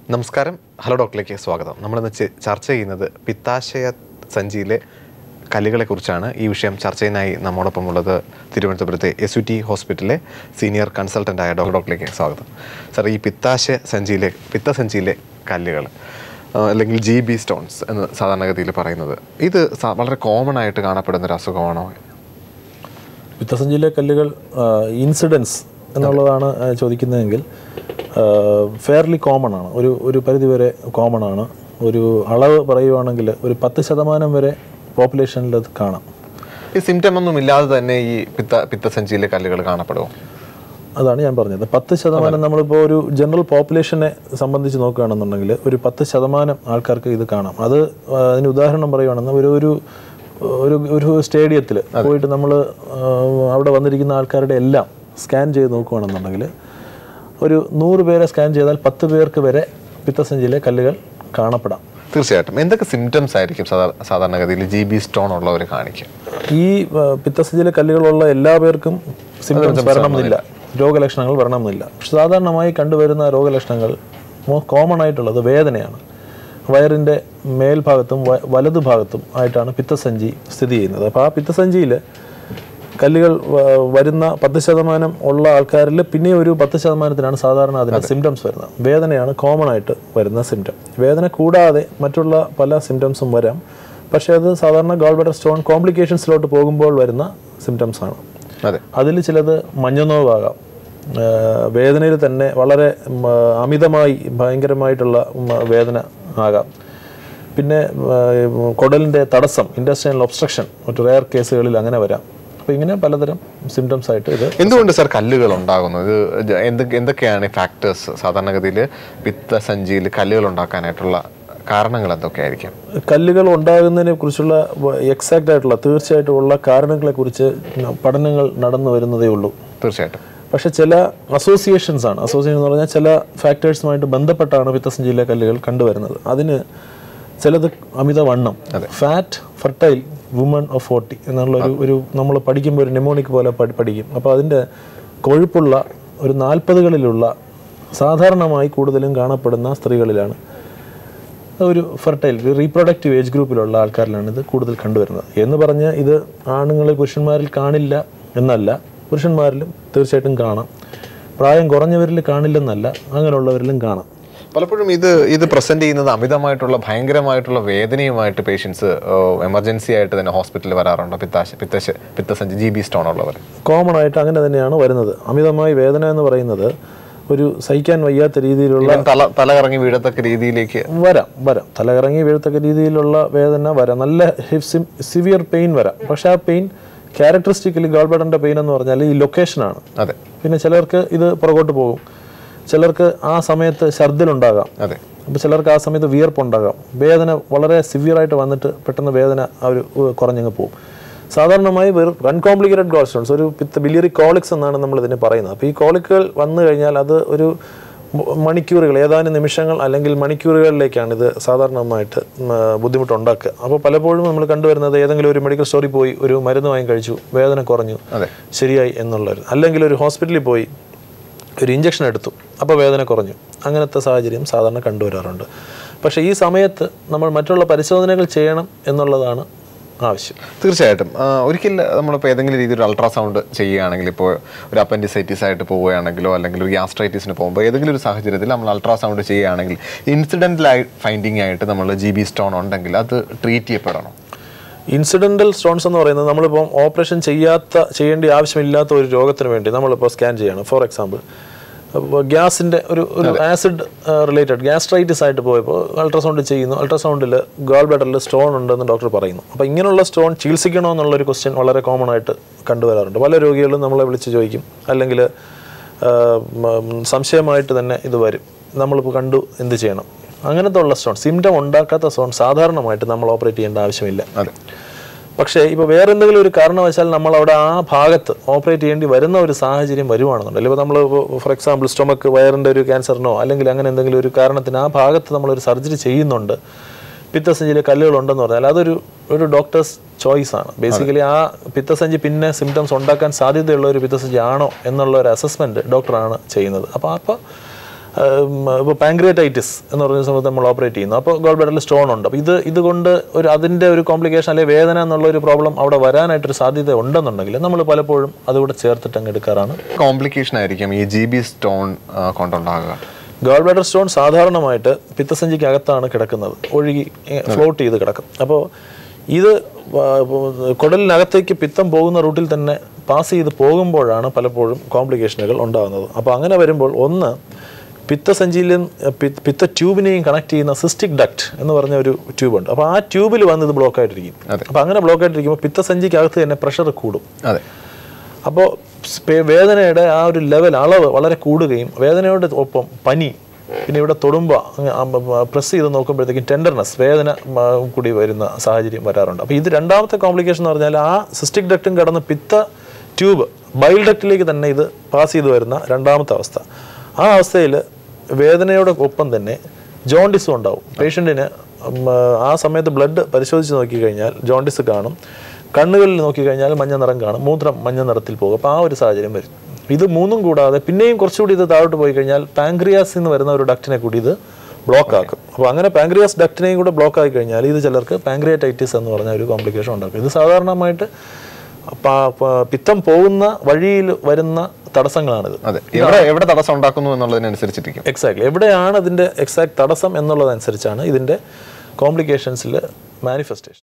നമസ്കാരം ഹലോ ഡോക്ടറിലേക്ക് സ്വാഗതം നമ്മളിന്ന് ചെ- ചർച്ച ചെയ്യുന്നത് പിത്താശയ സഞ്ചിയിലെ കല്ലുകളെ കുറിച്ചാണ് ഈ വിഷയം ചർച്ചയിനായി നമ്മോടൊപ്പം ഉള്ളത് തിരുവനന്തപുരത്തെ എസ് യു ടി ഹോസ്പിറ്റലിലെ സീനിയർ കൺസൾട്ടൻ്റായ ഡോക്ടർ ഡോക്ടറിലേക്ക് സ്വാഗതം സാർ ഈ പിത്താശയ സഞ്ചിയിലെ പിത്തസഞ്ചിയിലെ കല്ലുകൾ ആ, അല്ലെങ്കിൽ ജി ബി സ്റ്റോൺസ് എന്ന് സാധാരണഗതിയിൽ പറയുന്നത് ഇത് സ- വളരെ കോമൺ ആയിട്ട് കാണപ്പെടുന്ന ഒരു അസുഖമാണോ പിത്തസഞ്ചിയിലെ കല്ലുകൾ ഇൻസിഡൻസ് എന്നുള്ളതാണ് ആ, ചോദിക്കുന്നതെങ്കിൽ ഫെയർലി കോമൺ ആണ് ഒരു ഒരു പരിധിവരെ കോമൺ ആണ് ഒരു അളവ് പറയുവാണെങ്കിൽ ഒരു പത്ത് ശതമാനം വരെ പോപ്പുലേഷനിൽ അത് കാണാം ഈ സിംറ്റം ഒന്നും ഇല്ലാതെ തന്നെ ഈ പിത്ത പിത്തസഞ്ചിയിലെ കല്ലുകൾ കാണപ്പെടുമോ അതാണ് ഞാൻ പറഞ്ഞത് പത്ത് ശതമാനം നമ്മളിപ്പോൾ ഒരു ജനറൽ പോപ്പുലേഷനെ സംബന്ധിച്ച് നോക്കുകയാണെന്നുണ്ടെങ്കിൽ ഒരു പത്ത് ശതമാനം ആൾക്കാർക്ക് ഇത് കാണാം അത് ആ, അതിന് ഉദാഹരണം പറയുവാണെന്ന് ഒരു ഒരു ഒരു ഒരു സ്റ്റേഡിയത്തിൽ പോയിട്ട് നമ്മൾ അവിടെ വന്നിരിക്കുന്ന ആൾക്കാരുടെ എല്ലാം സ്കാൻ ചെയ്ത് നോക്കുകയാണെന്നുണ്ടെങ്കിൽ ഒരു നൂറ് പേരെ സ്കാൻ ചെയ്താൽ പത്ത് പേർക്ക് വരെ പിത്തസഞ്ചിയിലെ കല്ലുകൾ കാണപ്പെടാം തീർച്ചയായിട്ടും എന്തൊക്കെ സിംറ്റംസ് ആയിരിക്കും സാധാ- സാധാരണഗതിയിൽ ജി ബി സ്റ്റോൺ ഉള്ളവർ കാണിക്കുക ഈ ആ, പിത്തസഞ്ചിയിലെ കല്ലുകളുള്ള എല്ലാ പേർക്കും സിംറ്റംസ് വരണമെന്നില്ല രോഗലക്ഷണങ്ങൾ വരണമെന്നില്ല പക്ഷെ സാധാരണമായി കണ്ടുവരുന്ന രോഗലക്ഷണങ്ങൾ കോമൺ ആയിട്ടുള്ളത് വേദനയാണ് വയറിൻ്റെ മേൽഭാഗത്തും വ- വലതു ഭാഗത്തും ആയിട്ടാണ് പിത്തസഞ്ചി സ്ഥിതി ചെയ്യുന്നത് അപ്പോൾ ആ പിത്തസഞ്ചിയിൽ കല്ലുകൾ വ- വരുന്ന പത്ത് ശതമാനം ഉള്ള ആൾക്കാരിൽ പിന്നെ ഒരു പത്ത് ശതമാനത്തിനാണ് സാധാരണ അതിന് സിംറ്റംസ് വരുന്നത് വേദനയാണ് കോമൺ ആയിട്ട് വരുന്ന സിംറ്റം വേദന കൂടാതെ മറ്റുള്ള പല സിംറ്റംസും വരാം പക്ഷേ അത് സാധാരണ ഗോൾബഡർ സ്റ്റോൺ കോംപ്ലിക്കേഷൻസിലോട്ട് പോകുമ്പോൾ വരുന്ന സിംറ്റംസ് ആണ് അതെ അതിൽ ചിലത് മഞ്ഞനോവാകാം വേദനയിൽ തന്നെ വളരെ ഉം, അമിതമായി ഭയങ്കരമായിട്ടുള്ള ഉം, വേദന ആകാം പിന്നെ കുടലിൻ്റെ തടസ്സം ഇൻഡസ്ട്രിയൽ ഒബ്സ്ട്രക്ഷൻ മറ്റു റെയർ കേസുകളിൽ അങ്ങനെ വരാം അപ്പോൾ ഇങ്ങനെ പലതരം സിംറ്റംസ് ആയിട്ട് ഇത് എന്തുകൊണ്ട് സാർ കല്ലുകൾ ഉണ്ടാകുന്നു ഇത് ജ- എന്തൊക്കെ എന്തൊക്കെയാണ് ഫാക്ടേഴ്സ് സാധാരണഗതിയിൽ പിത്തസഞ്ചിയിൽ കല്ലുകൾ ഉണ്ടാക്കാനായിട്ടുള്ള കാരണങ്ങൾ എന്തൊക്കെയായിരിക്കും കല്ലുകൾ ഉണ്ടാകുന്നതിനെ കുറിച്ചുള്ള എക്സാക്റ്റ് ആയിട്ടുള്ള തീർച്ചയായിട്ടും ഉള്ള കാരണങ്ങളെ കുറിച്ച് പഠനങ്ങൾ നടന്നു വരുന്നതേ ഉള്ളൂ തീർച്ചയായിട്ടും പക്ഷെ ചില അസോസിയേഷൻസ് ആണ് അസോസിയേഷൻ എന്ന് പറഞ്ഞാൽ ചില ഫാക്ടേഴ്സുമായിട്ട് ബന്ധപ്പെട്ടാണ് പിത്തസഞ്ചിയിലെ കല്ലുകൾ കണ്ടുവരുന്നത് അതിന് ചിലത് അമിതവണ്ണം fat fertile woman of forty എന്നുള്ള ഒരു ഒരു നമ്മൾ പഠിക്കുമ്പോൾ ഒരു നെമോണിക് പോലെ പഠി- പഠിക്കും അപ്പോൾ അതിൻ്റെ കൊഴുപ്പുള്ള ഒരു നാൽപ്പതുകളിലുള്ള സാധാരണമായി കൂടുതലും കാണപ്പെടുന്ന സ്ത്രീകളിലാണ് ഒരു ഫെർട്ടൈൽ റീപ്രൊഡക്റ്റീവ് ഏജ് ഗ്രൂപ്പിലുള്ള ആൾക്കാരിലാണ് ഇത് കൂടുതൽ കണ്ടുവരുന്നത് എന്ന് പറഞ്ഞ് ഇത് ആണുങ്ങളിൽ പുരുഷന്മാരിൽ കാണില്ല എന്നല്ല പുരുഷന്മാരിലും തീർച്ചയായിട്ടും കാണാം പ്രായം കുറഞ്ഞവരിൽ കാണില്ലെന്നല്ല അങ്ങനെയുള്ളവരിലും കാണാം പലപ്പോഴും ഇത് ഇത് പ്രസന്റ് ചെയ്യുന്നത് അമിതമായിട്ടുള്ള ഭയങ്കരമായിട്ടുള്ള വേദനയുമായിട്ട് പേഷ്യൻസ് എമർജൻസി ആയിട്ട് തന്നെ ഹോസ്പിറ്റലിൽ വരാറുണ്ട് പിത്താശ പിത്തശ പിത്തസഞ്ചി ജി ബി സ്റ്റോൺ ഉള്ളവർ കോമൺ ആയിട്ട് അങ്ങനെ തന്നെയാണ് വരുന്നത് അമിതമായി വേദന എന്ന് പറയുന്നത് ഒരു സഹിക്കാൻ വയ്യാത്ത രീതിയിലുള്ള ഇവൻ തല തല കറങ്ങി വീഴത്തക്ക രീതിയിലേക്ക് വരാം വരാം തലകറങ്ങി വീഴത്തക്ക രീതിയിലുള്ള വേദന വരാം നല്ല സിവിയർ പെയിൻ വരാം പക്ഷേ ആ പെയിൻ ക്യാരക്ടറിസ്റ്റിക്കലി ഗോൾബഡറിൻ്റെ പെയിൻ എന്ന് പറഞ്ഞാൽ ഈ ലൊക്കേഷനാണ് അതെ പിന്നെ ചിലർക്ക് ഇത് പുറകോട്ട് പോകും ചിലർക്ക് ആ സമയത്ത് ഛർദിലുണ്ടാകാം അതെ അപ്പോൾ ചിലർക്ക് ആ സമയത്ത് വിയർപ്പുണ്ടാകാം വേദന വളരെ സിവിയറായിട്ട് വന്നിട്ട് പെട്ടെന്ന് വേദന അവർ കുറഞ്ഞങ്ങ് പോകും സാധാരണമായി വെറും അൺകോംപ്ലിക്കേറ്റഡ് ഗോൾ സ്റ്റോൺസ് ഒരു പിത്ത ബിലിയറി കോളിക്സ് എന്നാണ് നമ്മൾ ഇതിനെ പറയുന്നത് അപ്പോൾ ഈ കോളിക്കുകൾ വന്നു കഴിഞ്ഞാൽ അത് ഒരു മ- മണിക്കൂറുകൾ ഏതാനും നിമിഷങ്ങൾ അല്ലെങ്കിൽ മണിക്കൂറുകളിലേക്കാണ് ഇത് സാധാരണമായിട്ട് ഉം, ബുദ്ധിമുട്ടുണ്ടാക്കുക അപ്പോൾ പലപ്പോഴും നമ്മൾ കണ്ടുവരുന്നത് ഏതെങ്കിലും ഒരു മെഡിക്കൽ സ്റ്റോറിൽ പോയി ഒരു മരുന്ന് വാങ്ങി കഴിച്ചു വേദന കുറഞ്ഞു അതെ ശരിയായി എന്നുള്ളൊരു അല്ലെങ്കിൽ ഒരു ഹോസ്പിറ്റലിൽ പോയി ഒരു ഇഞ്ചക്ഷൻ എടുത്തു അപ്പോൾ വേദന കുറഞ്ഞു അങ്ങനത്തെ സാഹചര്യം സാധാരണ കണ്ടുവരാറുണ്ട് പക്ഷേ ഈ സമയത്ത് നമ്മൾ മറ്റുള്ള പരിശോധനകൾ ചെയ്യണം എന്നുള്ളതാണ് ആവശ്യം തീർച്ചയായിട്ടും ആ, ഒരിക്കൽ നമ്മളിപ്പോൾ ഏതെങ്കിലും രീതിയിൽ അൾട്രാസൗണ്ട് ചെയ്യുകയാണെങ്കിൽ ഇപ്പോൾ ഒരു അപ്പൻഡിസൈറ്റിസ് ആയിട്ട് പോവുകയാണെങ്കിലോ അല്ലെങ്കിൽ ഒരു ഗ്യാസ്ട്രൈറ്റിസിന് പോകുമ്പോൾ ഏതെങ്കിലും ഒരു സാഹചര്യത്തിൽ നമ്മൾ അൾട്രാസൗണ്ട് ചെയ്യുകയാണെങ്കിൽ ഇൻസിഡൻ്റലായി ഫൈൻഡിങ് ആയിട്ട് നമ്മൾ ജി ബി സ്റ്റോൺ ഉണ്ടെങ്കിൽ അത് ട്രീറ്റ് ചെയ്യപ്പെടണം ഇൻസിഡൻ്റൽ സ്റ്റോൺസ് എന്ന് പറയുന്നത് നമ്മളിപ്പം ഓപ്പറേഷൻ ചെയ്യാത്ത ചെയ്യേണ്ട ആവശ്യമില്ലാത്ത ഒരു രോഗത്തിന് വേണ്ടി നമ്മളിപ്പോൾ സ്കാൻ ചെയ്യണം ഫോർ എക്സാമ്പിൾ ഗ്യാസിൻ്റെ ഒരു ഒരു ആസിഡ് റിലേറ്റഡ് ഗ്യാസ്ട്രൈറ്റിസ് ആയിട്ട് പോയപ്പോൾ അൾട്രാസൗണ്ട് ചെയ്യുന്നു അൾട്രാസൗണ്ടിൽ ഗോൾ ബ്ലാഡറിൽ സ്റ്റോൺ ഉണ്ടെന്ന് ഡോക്ടർ പറയുന്നു അപ്പോൾ ഇങ്ങനെയുള്ള സ്റ്റോൺ ചികിത്സിക്കണോ എന്നുള്ളൊരു ക്വസ്റ്റ്യൻ വളരെ കോമൺ ആയിട്ട് കണ്ടുവരാറുണ്ട് പല രോഗികളും നമ്മളെ വിളിച്ച് ചോദിക്കും അല്ലെങ്കിൽ സംശയമായിട്ട് തന്നെ ഇത് വരും നമ്മളിപ്പോൾ കണ്ടു എന്ത് ചെയ്യണം അങ്ങനത്തെ ഉള്ള സ്റ്റോൺ സിംറ്റം ഉണ്ടാക്കാത്ത സ്റ്റോൺ സാധാരണമായിട്ട് നമ്മൾ ഓപ്പറേറ്റ് ചെയ്യേണ്ട ആവശ്യമില്ല അതെ പക്ഷേ ഇപ്പോൾ വേറെ എന്തെങ്കിലും ഒരു കാരണവശാൽ നമ്മൾ അവിടെ ആ ഭാഗത്ത് ഓപ്പറേറ്റ് ചെയ്യേണ്ടി വരുന്ന ഒരു സാഹചര്യം വരുവാണെന്നുണ്ടെങ്കിൽ ഇപ്പോൾ നമ്മൾ ഫോർ എക്സാമ്പിൾ സ്റ്റൊമക്ക് വയറിൻ്റെ ഒരു ക്യാൻസറിനോ അല്ലെങ്കിൽ അങ്ങനെ എന്തെങ്കിലും ഒരു കാരണത്തിന് ആ ഭാഗത്ത് നമ്മളൊരു സർജറി ചെയ്യുന്നുണ്ട് പിത്തസഞ്ചിയിൽ കല്ലുകളുണ്ടെന്ന് പറഞ്ഞാൽ അതൊരു ഒരു ഡോക്ടേഴ്സ് ചോയ്സ് ആണ് ബേസിക്കലി ആ പിത്തസഞ്ചി പിന്നെ സിംറ്റംസ് ഉണ്ടാക്കാൻ സാധ്യതയുള്ള ഒരു പിത്തസഞ്ചി ആണോ എന്നുള്ള ഒരു അസസ്മെൻറ്റ് ഡോക്ടറാണ് ചെയ്യുന്നത് അപ്പോൾ അപ്പോൾ ഇപ്പോൾ പാങ്ക്രിയറ്റൈറ്റിസ് എന്ന് പറയുന്ന സമയത്ത് നമ്മൾ ഓപ്പറേറ്റ് ചെയ്യുന്നു അപ്പോൾ ഗോൾ ബ്ലാഡറിൽ സ്റ്റോൺ ഉണ്ട് അപ്പോൾ ഇത് ഇതുകൊണ്ട് ഒരു അതിൻ്റെ ഒരു കോംപ്ലിക്കേഷൻ അല്ലെങ്കിൽ വേദന എന്നുള്ള ഒരു പ്രോബ്ലം അവിടെ വരാനായിട്ടൊരു സാധ്യത ഉണ്ടെന്നുണ്ടെങ്കിൽ നമ്മൾ പലപ്പോഴും അതുകൂടെ ചേർത്തിട്ട് അങ്ങ് എടുക്കാറാണ് കോംപ്ലിക്കേഷൻ ആയിരിക്കും ഈ ജി ബി സ്റ്റോൺ കൊണ്ടുണ്ടാകുക ഗോൾ ബ്ലാഡർ സ്റ്റോൺ സാധാരണമായിട്ട് പിത്തസഞ്ചിക്ക് അകത്താണ് കിടക്കുന്നത് ഒഴുകി ഫ്ലോട്ട് ചെയ്ത് കിടക്കും അപ്പോൾ ഇത് വ- കുടലിനകത്തേക്ക് പിത്തം പോകുന്ന റൂട്ടിൽ തന്നെ പാസ് ചെയ്ത് പോകുമ്പോഴാണ് പലപ്പോഴും കോംപ്ലിക്കേഷനുകൾ ഉണ്ടാകുന്നത് അപ്പോൾ അങ്ങനെ വരുമ്പോൾ ഒന്ന് പിത്തസഞ്ചിയിലും പി- പിത്ത ട്യൂബിനെയും കണക്ട് ചെയ്യുന്ന സിസ്റ്റിക് ഡക്റ്റ് എന്ന് പറഞ്ഞ ഒരു ട്യൂബ് ഉണ്ട് അപ്പോൾ ആ ട്യൂബിൽ വന്ന് ഇത് ബ്ലോക്ക് ആയിട്ടിരിക്കും അതെ. അപ്പോൾ അങ്ങനെ ബ്ലോക്ക് ആയിട്ടിരിക്കുമ്പോൾ പിത്തസഞ്ചിക്കകത്ത് തന്നെ പ്രഷർ കൂടും അതെ അപ്പോൾ സ്പേ- വേദനയുടെ ആ ഒരു ലെവൽ അളവ് വളരെ കൂടുകയും വേദനയോട് ഒപ്പം പനി പിന്നെ ഇവിടെ തൊടുമ്പോൾ പ്രസ് ചെയ്ത് നോക്കുമ്പോഴത്തേക്കും ടെൻഡർനെസ് വേദന മ, കൂടി വരുന്ന സാഹചര്യം വരാറുണ്ട് അപ്പോൾ ഇത് രണ്ടാമത്തെ കോംപ്ലിക്കേഷൻ എന്ന് പറഞ്ഞാൽ ആ സിസ്റ്റിക് ഡക്റ്റും കടന്ന് പിത്ത ട്യൂബ് ബൈൽ ഡക്റ്റിലേക്ക് തന്നെ ഇത് പാസ് ചെയ്ത് വരുന്ന രണ്ടാമത്തെ അവസ്ഥ ആ അവസ്ഥയിൽ വേദനയോട് ഒപ്പം തന്നെ ജോണ്ടിസും ഉണ്ടാവും പേഷ്യൻറ്റിന് ആ സമയത്ത് ബ്ലഡ് പരിശോധിച്ച് നോക്കിക്കഴിഞ്ഞാൽ ജോണ്ടിസ് കാണും കണ്ണുകളിൽ നോക്കിക്കഴിഞ്ഞാൽ മഞ്ഞ നിറം കാണും മൂത്രം മഞ്ഞ നിറത്തിൽ പോകും അപ്പോൾ ആ ഒരു സാഹചര്യം വരും ഇത് മൂന്നും കൂടാതെ പിന്നെയും കുറച്ചുകൂടി ഇത് താഴോട്ട് പോയി കഴിഞ്ഞാൽ പാങ്ക്രിയാസ് എന്ന് വരുന്ന ഒരു ഡക്റ്റിനെ കൂടി ഇത് ബ്ലോക്ക് ആക്കും അപ്പോൾ അങ്ങനെ പാങ്ക്രിയാസ് ഡക്റ്റിനെയും കൂടെ ബ്ലോക്ക് ആയി കഴിഞ്ഞാൽ ഇത് ചിലർക്ക് പാങ്ക്രിയാറ്റൈറ്റിസ് എന്ന് പറഞ്ഞ ഒരു കോംപ്ലിക്കേഷൻ ഉണ്ടാക്കും ഇത് സാധാരണമായിട്ട് പ- പ- പിത്തം പോകുന്ന വഴിയിൽ വരുന്ന തടസ്സങ്ങളാണിത് അതെ എവിടെ എവിടെ തടസ്സം ഉണ്ടാക്കുന്നു എന്നുള്ളതിനനുസരിച്ചിരിക്കും എക്സാക്ട്ലി എവിടെയാണ് അതിൻ്റെ എക്സാക്ട് തടസ്സം എന്നുള്ളതനുസരിച്ചാണ് ഇതിൻ്റെ കോംപ്ലിക്കേഷൻസിൽ മാനിഫെസ്റ്റേഷൻ